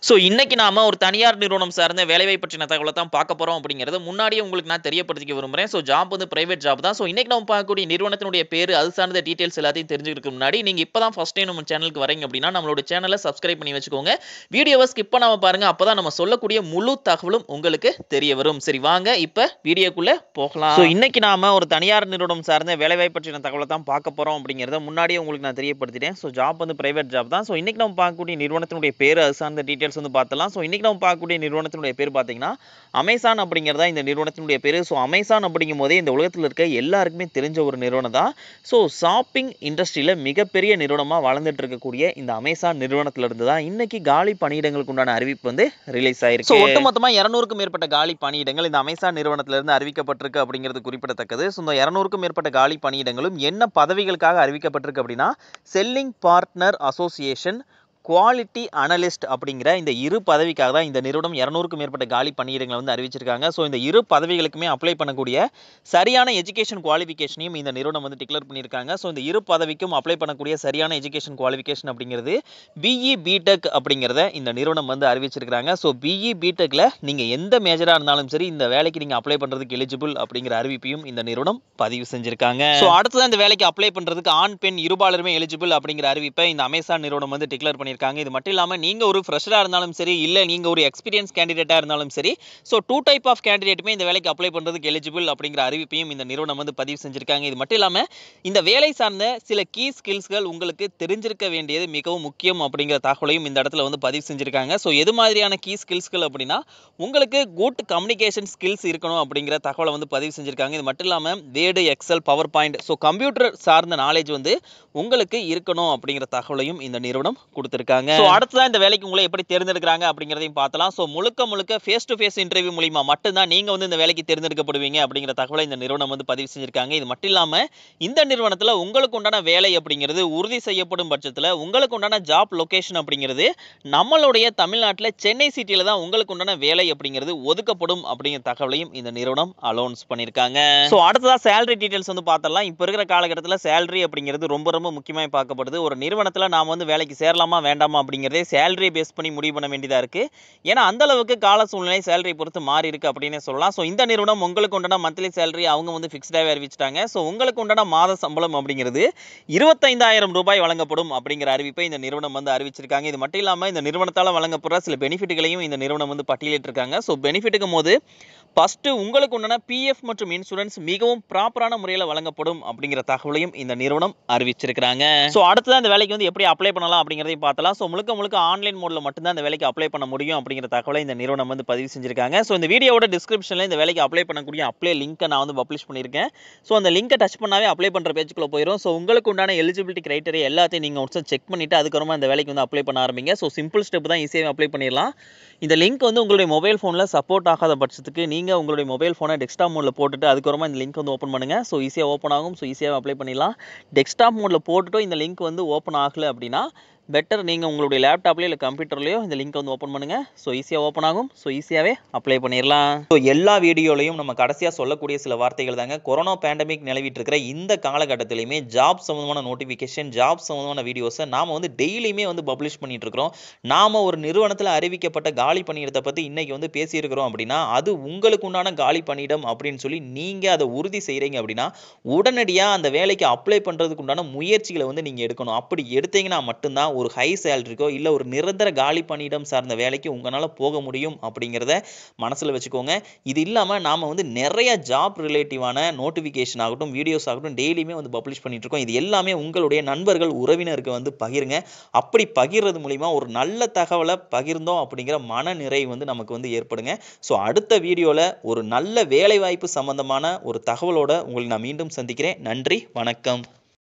so இன்னைக்கு நாம ஒரு தனியார் நிறுவனம் சார்ந்த வேலைவாய்ப்பு பற்றின தகவலை தான் பார்க்க போறோம் அப்படிங்கிறது முன்னாடியே உங்களுக்கு நான் தெரியப்படுத்திக்க விரும்புறேன் ஸோ ஜாப் வந்து பிரைவேட் ஜாப் தான் ஸோ இன்னைக்கு நம்ம பார்க்கக்கூடிய நிறுவனத்தினுடைய பேர் அது சார்ந்த டீடைல்ஸ் எல்லாத்தையும் தெரிஞ்சுக்கிறதுக்கு முன்னாடி நீங்க இப்பதான் ஃபர்ஸ்ட் டைம் நம்ம சேனலுக்கு வரீங்க அப்படின்னா நம்மளோட சேனலை சப்ஸ்கிரைப் பண்ணி வச்சுக்கோங்க வீடியோவை ஸ்கிப் பண்ணாம பாருங்க அப்பதான் நம்ம சொல்லக்கூடிய முழு தகவலும் உங்களுக்கு தெரிய வரும் சரி வாங்க இப்ப வீடியோக்குள்ள போகலாம் ஸோ இன்னைக்கு நாம ஒரு தனியார் நிறுவனம் சார்ந்த வேலைவாய்ப்பு பற்றின தகவலை தான் பார்க்க போறோம் அப்படிங்கிறத முன்னாடியே உங்களுக்கு நான் தெரியப்படுத்திட்டேன் ஸோ ஜாப் வந்து பிரைவேட் ஜாப் தான் ஸோ இன்னைக்கு நம்ம பார்க்கக்கூடிய நிறுவனத்தினுடைய பேர் அது சார்ந்த டீடைல்ஸ் வந்து பார்த்தலாம் ஸோ இன்னைக்கு நம்ம பார்க்கக்கூடிய நிறுவனத்தினுடைய பேர் பார்த்தீங்கன்னா அமேசான் அப்படிங்கிறதா இந்த நிறுவனத்தினுடைய பேர் ஸோ அமேசான் அப்படிங்கும் போதே இந்த உலகத்தில் இருக்க எல்லாருக்குமே தெரிஞ்ச ஒரு நிறுவனம் தான் ஸோ ஷாப்பிங் இண்டஸ்ட்ரியில் மிகப்பெரிய நிறுவனமாக வளர்ந்துட்டு இருக்கக்கூடிய இந்த அமேசான் நிறுவனத்துல இருந்து தான் இன்னைக்கு காலி பணியிடங்களுக்கு உண்டான அறிவிப்பு வந்து ரிலீஸ் ஆயிருக்கு ஸோ ஒட்டுமொத்தமாக இரநூறுக்கும் மேற்பட்ட காலி பணியிடங்கள் இந்த அமேசான் நிறுவனத்துல இருந்து அறிவிக்கப்பட்டிருக்கு அப்படிங்கிறது குறிப்பிடத்தக்கது ஸோ இந்த இரநூறுக்கும் மேற்பட்ட காலி பணியிடங்களும் என்ன பதவிகளுக்காக அறிவிக்கப்பட்டிருக்கு அப்படின்னா selling partner association quality analyst அப்படிங்கிற இந்த இரு பதவிக்காக தான் இந்த நிறுவனம் இரநூறுக்கும் மேற்பட்ட காலி பணியிடங்களை வந்து அறிவிச்சிருக்காங்க ஸோ இந்த இரு பதவிகளுக்குமே அப்ளை பண்ணக்கூடிய சரியான எஜுகேஷன் குவாலிஃபிகேஷனையும் இந்த நிறுவனம் வந்து டிக்ளேர் பண்ணியிருக்காங்க ஸோ இந்த இரு பதவிக்கும் அப்ளை பண்ணக்கூடிய சரியான எஜுகேஷன் குவாலிஃபிகேஷன் அப்படிங்கிறது பிஇ பிடெக் அப்படிங்கிறத இந்த நிறுவனம் வந்து அறிவிச்சிருக்காங்க ஸோ பிஇ பிடெக்கில் நீங்கள் எந்த மேஜராக இருந்தாலும் சரி இந்த வேலைக்கு நீங்கள் அப்ளை பண்ணுறதுக்கு எலிஜிபிள் அப்படிங்கிற அறிவிப்பையும் இந்த நிறுவனம் பதிவு செஞ்சிருக்காங்க ஸோ அடுத்ததான் இந்த வேலைக்கு அப்ளை பண்ணுறதுக்கு ஆண் பெண் இருபாலருமே எலிஜிபிள் அப்படிங்கிற அறிவிப்பை இந்த அமேசான் நிறுவனம் வந்து டிக்ளேர் பண்ணியிருக்காங்க இது மட்டும் இல்லாமல் நீங்கள் ஒரு ஃப்ரெஷராக இருந்தாலும் சரி இல்லை நீங்கள் ஒரு எக்ஸ்பீரியன்ஸ் கேண்டிடேட்டாக இருந்தாலும் சரி ஸோ டூ டைப் ஆஃப் கேண்டிடேட்டுமே இந்த வேலைக்கு அப்ளை பண்ணுறதுக்கு எலிஜிபிள் அப்படிங்கிற அறிவிப்பையும் இந்த நிறுவனம் வந்து பதிவு செஞ்சிருக்காங்க இது மட்டும் இல்லாமல் இந்த வேலை சார்ந்த சில கீ ஸ்கில்ஸ்கள் உங்களுக்கு தெரிஞ்சிருக்க வேண்டியது மிகவும் முக்கியம் அப்படிங்கிற தகவலையும் இந்த இடத்துல வந்து பதிவு செஞ்சிருக்காங்க ஸோ எது மாதிரியான கீ ஸ்கில்ஸ்கள் அப்படின்னா உங்களுக்கு குட் கம்யூனிகேஷன் ஸ்கில்ஸ் இருக்கணும் அப்படிங்கிற தகவலை வந்து பதிவு செஞ்சிருக்காங்க இது மட்டும் இல்லாமல் Word Excel PowerPoint so computer சார்ந்த நாலேஜ் வந்து உங்களுக்கு இருக்கணும் அப்படிங்கிற தகவலையும் இந்த நிறுவனம் கொடுத்துருக்காங்க ஸோ அடுத்ததான் இந்த வேலைக்கு உங்களை எப்படி தேர்ந்தெடுக்கிறாங்க அப்படிங்கிறதையும் பார்த்தலாம் ஸோ முழுக்க முழுக்க ஃபேஸ் டு ஃபேஸ் இன்டர்வியூ மூலியமா மட்டும்தான் நீங்க வந்து இந்த வேலைக்கு தேர்ந்தெடுக்கப்படுவீங்க அப்படிங்கிற தகவலை இந்த நிறுவனம் வந்து பதிவு செஞ்சிருக்காங்க இது மட்டும் இல்லாம இந்த நிறுவனத்துல உங்களுக்கு உண்டான வேலை அப்படிங்கிறது உறுதி செய்யப்படும் பட்சத்துல உங்களுக்கு உண்டான ஜாப் லொகேஷன் அப்படிங்கிறது நம்மளுடைய தமிழ்நாட்டில் சென்னை சிட்டியில தான் உங்களுக்கு உண்டான வேலை அப்படிங்கிறது ஒதுக்கப்படும் அப்படிங்கிற தகவலையும் இந்த நிறுவனம் அலௌன்ஸ் பண்ணியிருக்காங்க ஸோ அடுத்ததா சேலரி டீடைல்ஸ் வந்து பார்த்தலாம் இப்போ இருக்கிற காலகட்டத்தில் சேலரி அப்படிங்கிறது ரொம்ப ரொம்ப முக்கியமாக பார்க்கப்படுது ஒரு நிறுவனத்தில் நாம் வந்து வேலைக்கு சேரலாமா வேண்டாமா அப்படிங்கிறதே சேலரியை பேஸ் பண்ணி முடிவு பண்ண வேண்டியதாக இருக்குது ஏன்னா அந்த அளவுக்கு கால சூழ்நிலை சேலரி பொறுத்து மாறி இருக்கு அப்படின்னே சொல்லலாம் ஸோ இந்த நிறுவனம் உங்களுக்கு உண்டான மந்த்லி சேலரி அவங்க வந்து ஃபிக்ஸ்டாகவே அறிவிச்சிட்டாங்க ஸோ உங்களுக்கு உண்டான மாத சம்பளம் அப்படிங்கிறது இருபத்தைந்தாயிரம் ரூபாய் வழங்கப்படும் அப்படிங்கிற அறிவிப்பை இந்த நிறுவனம் வந்து அறிவிச்சிருக்காங்க இது மட்டும் இல்லாமல் இந்த நிறுவனத்தால் வழங்கப்படுற சில பெனிஃபிட்டுகளையும் இந்த நிறுவனம் வந்து பட்டியலிட்டிருக்காங்க ஸோ பெனிஃபிட்டுக்கும் போது ஃபஸ்ட்டு உங்களுக்கு உண்டான பிஎஃப் மற்றும் இன்சூரன்ஸ் மிகவும் ப்ராப்பரான முறையில் வழங்கப்படும் அப்படிங்கிற தகவலையும் இந்த நிறுவனம் அறிவிச்சிருக்கிறாங்க ஸோ அடுத்ததான் இந்த வேலைக்கு வந்து எப்படி அப்ளை பண்ணலாம் அப்படிங்கிறதையும் பார்த்தலாம் ஸோ முழுக்க முழுக்க ஆன்லைன் மோடில் மட்டும்தான் இந்த வேலைக்கு அப்ளை பண்ண முடியும் அப்படிங்கிற தகவலை இந்த நிறுவனம் வந்து பதிவு செஞ்சிருக்காங்க ஸோ இந்த வீடியோட டிஸ்கிரிப்ஷனில் இந்த வேலைக்கு அப்ளை பண்ணக்கூடிய அப்ளை லிங்க்கை நான் வந்து பப்ளிஷ் பண்ணியிருக்கேன் ஸோ அந்த லிங்கை டச் பண்ணாவே அப்ளை பண்ணுற பேஜுக்குள்ளே போயிடும் ஸோ உங்களுக்கு உண்டான எலிஜிபிலிட்டி கிரைட்டரியா எல்லாத்தையும் நீங்கள் ஒரு செக் பண்ணிவிட்டு அதுக்கப்புறமா இந்த வேலைக்கு வந்து அப்ளை பண்ண ஆரம்பிங்க ஸோ சிம்பிள் ஸ்டெப் தான் ஈஸியாக அப்ளை பண்ணிடலாம் இந்த லிங்க் வந்து உங்களுடைய மொபைல் ஃபோனில் சப்போர்ட் ஆகாத பட்சத்துக்கு நீங்கள் உங்களுடைய மொபைல் ஃபோனை டெஸ்க்டாப் மோடில் போட்டுட்டு அதுக்கப்புறமா இந்த லிங்க் வந்து ஓப்பன் பண்ணுங்கள் ஸோ ஈஸியாக ஓப்பன் ஆகும் ஸோ ஈஸியாக அப்ளை பண்ணிடலாம் டெஸ்க்டாப் மோடில் போட்டுட்டு இந்த லிங்க் வந்து ஓப்பன் ஆகலை அப்படின்னா பெட்டர் நீங்கள் உங்களுடைய லேப்டாப்லேயோ இல்லை கம்ப்யூட்டர்லையோ இந்த லிங்க் வந்து ஓப்பன் பண்ணுங்கள் ஸோ ஈஸியாக ஓப்பன் ஆகும் ஸோ ஈஸியாகவே அப்ளை பண்ணிடலாம் ஸோ எல்லா வீடியோலையும் நம்ம கடைசியாக சொல்லக்கூடிய சில வார்த்தைகள் தாங்க கொரோனா பேண்டமிக் நிலவிட்டு இருக்கிற இந்த காலகட்டத்திலையுமே ஜாப் சம்மந்தமான நோட்டிஃபிகேஷன் ஜாப் சம்மந்தமான வீடியோஸை நாம் வந்து டெய்லியுமே வந்து பப்ளிஷ் பண்ணிட்டு இருக்கிறோம் நாம் ஒரு நிறுவனத்தில் அறிவிக்கப்பட்ட காலி பணியிடத்தை பற்றி இன்னைக்கு வந்து பேசியிருக்கிறோம் அப்படின்னா அது உங்களுக்கு உண்டான காலி பணியிடம் அப்படின்னு சொல்லி நீங்கள் அதை உறுதி செய்கிறீங்க அப்படின்னா உடனடியாக அந்த வேலைக்கு அப்ளை பண்ணுறதுக்கு உண்டான முயற்சிகளை வந்து நீங்கள் எடுக்கணும் அப்படி எடுத்தீங்கன்னா மட்டும்தான் ஒரு ஹை சேலரிக்கோ இல்லை ஒரு நிரந்தர காலி பணியிடம் சார்ந்த வேலைக்கு உங்களால் போக முடியும் அப்படிங்கிறத மனசில் வச்சுக்கோங்க இது இல்லாமல் நாம் வந்து நிறைய ஜாப் ரிலேட்டிவான நோட்டிஃபிகேஷன் ஆகட்டும் வீடியோஸ் ஆகட்டும் டெய்லியுமே வந்து பப்ளிஷ் பண்ணிட்டு இருக்கோம் இது எல்லாமே உங்களுடைய நண்பர்கள் உறவினருக்கு வந்து பகிருங்க அப்படி பகிர்றது மூலிமா ஒரு நல்ல தகவலை பகிர்ந்தோம் அப்படிங்கிற மன நிறைவு வந்து நமக்கு வந்து ஏற்படுங்க ஸோ அடுத்த வீடியோவில் ஒரு நல்ல வேலைவாய்ப்பு சம்பந்தமான ஒரு தகவலோட உங்களை நான் மீண்டும் சந்திக்கிறேன் நன்றி வணக்கம்